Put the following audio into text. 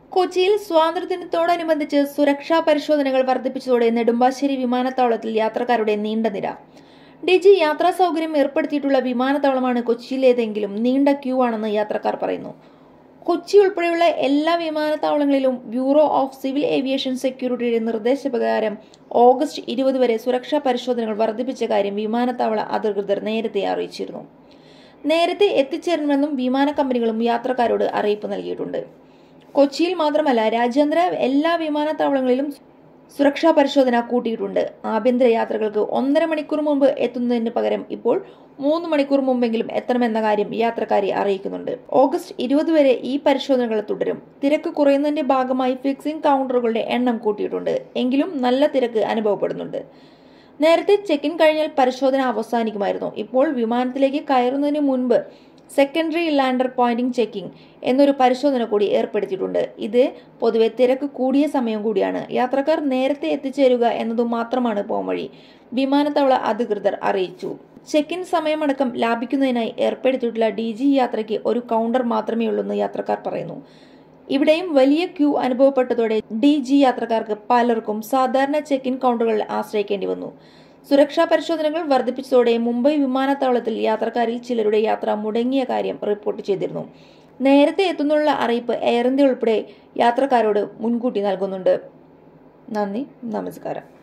കൊച്ചിയിൽ സ്വാതന്ത്ര്യദിനത്തോടനുബന്ധിച്ച് സുരക്ഷാ പരിശോധനകൾ വർദ്ധിപ്പിച്ചതോടെ നെടുമ്പാശ്ശേരി വിമാനത്താവളത്തിൽ യാത്രക്കാരുടെ നീണ്ട നിര ഡിജി യാത്രാ സൗകര്യം ഏർപ്പെടുത്തിയിട്ടുള്ള വിമാനത്താവളമാണ് കൊച്ചിയിലേതെങ്കിലും നീണ്ട ക്യൂ ആണെന്ന് യാത്രക്കാർ പറയുന്നു കൊച്ചി ഉൾപ്പെടെയുള്ള എല്ലാ വിമാനത്താവളങ്ങളിലും ബ്യൂറോ ഓഫ് സിവിൽ ഏവിയേഷൻ സെക്യൂരിറ്റിയുടെ നിർദ്ദേശപ്രകാരം ഓഗസ്റ്റ് ഇരുപത് വരെ സുരക്ഷാ പരിശോധനകൾ വർദ്ധിപ്പിച്ച കാര്യം വിമാനത്താവള അധികൃതർ നേരത്തെ അറിയിച്ചിരുന്നു നേരത്തെ എത്തിച്ചേരണമെന്നും വിമാന കമ്പനികളും യാത്രക്കാരോട് അറിയിപ്പ് നൽകിയിട്ടുണ്ട് കൊച്ചിയിൽ മാത്രമല്ല രാജ്യാന്തര എല്ലാ വിമാനത്താവളങ്ങളിലും സുരക്ഷാ പരിശോധന കൂട്ടിയിട്ടുണ്ട് ആഭ്യന്തര യാത്രകൾക്ക് ഒന്നര മണിക്കൂർ മുമ്പ് എത്തുന്നതിന് പകരം ഇപ്പോൾ മൂന്ന് മണിക്കൂർ മുമ്പെങ്കിലും എത്തണമെന്ന കാര്യം യാത്രക്കാരെ അറിയിക്കുന്നുണ്ട് ഓഗസ്റ്റ് ഇരുപത് വരെ ഈ പരിശോധനകൾ തുടരും തിരക്ക് കുറയുന്നതിന്റെ ഭാഗമായി ഫിക്സിംഗ് കൗണ്ടറുകളുടെ എണ്ണം കൂട്ടിയിട്ടുണ്ട് എങ്കിലും നല്ല തിരക്ക് അനുഭവപ്പെടുന്നുണ്ട് നേരത്തെ ചെക്ക് ഇൻ കഴിഞ്ഞാൽ പരിശോധന അവസാനിക്കുമായിരുന്നു ഇപ്പോൾ വിമാനത്തിലേക്ക് കയറുന്നതിന് മുൻപ് സെക്കൻഡറി ലാൻഡർ പോയിന്റിംഗ് ചെക്കിംഗ് എന്നൊരു പരിശോധന കൂടി ഏർപ്പെടുത്തിയിട്ടുണ്ട് ഇത് പൊതുവെ തിരക്ക് കൂടിയ സമയം കൂടിയാണ് യാത്രക്കാർ നേരത്തെ എത്തിച്ചേരുക എന്നതു മാത്രമാണ് പോംവഴി വിമാനത്താവള അധികൃതർ അറിയിച്ചു ചെക്ക് ഇൻ സമയമടക്കം ലാഭിക്കുന്നതിനായി ഏർപ്പെടുത്തിയിട്ടുള്ള ഡി ജി യാത്രയ്ക്ക് ഒരു കൗണ്ടർ മാത്രമേ ഉള്ളൂന്ന് യാത്രക്കാർ പറയുന്നു ഇവിടെയും വലിയ ക്യൂ അനുഭവപ്പെട്ടതോടെ ഡി ജി യാത്രക്കാർക്ക് പലർക്കും സാധാരണ ചെക്ക് ഇൻ കൗണ്ടറുകളിൽ ആശ്രയിക്കേണ്ടി വന്നു സുരക്ഷാ പരിശോധനകൾ വർദ്ധിപ്പിച്ചതോടെ മുംബൈ വിമാനത്താവളത്തിൽ യാത്രക്കാരിൽ ചിലരുടെ യാത്ര മുടങ്ങിയ കാര്യം റിപ്പോർട്ട് ചെയ്തിരുന്നു നേരത്തെ എത്തുന്നുള്ള അറിയിപ്പ് എയർ ഇന്ത്യ ഉൾപ്പെടെ യാത്രക്കാരോട് മുൻകൂട്ടി നൽകുന്നുണ്ട് നന്ദി നമസ്കാരം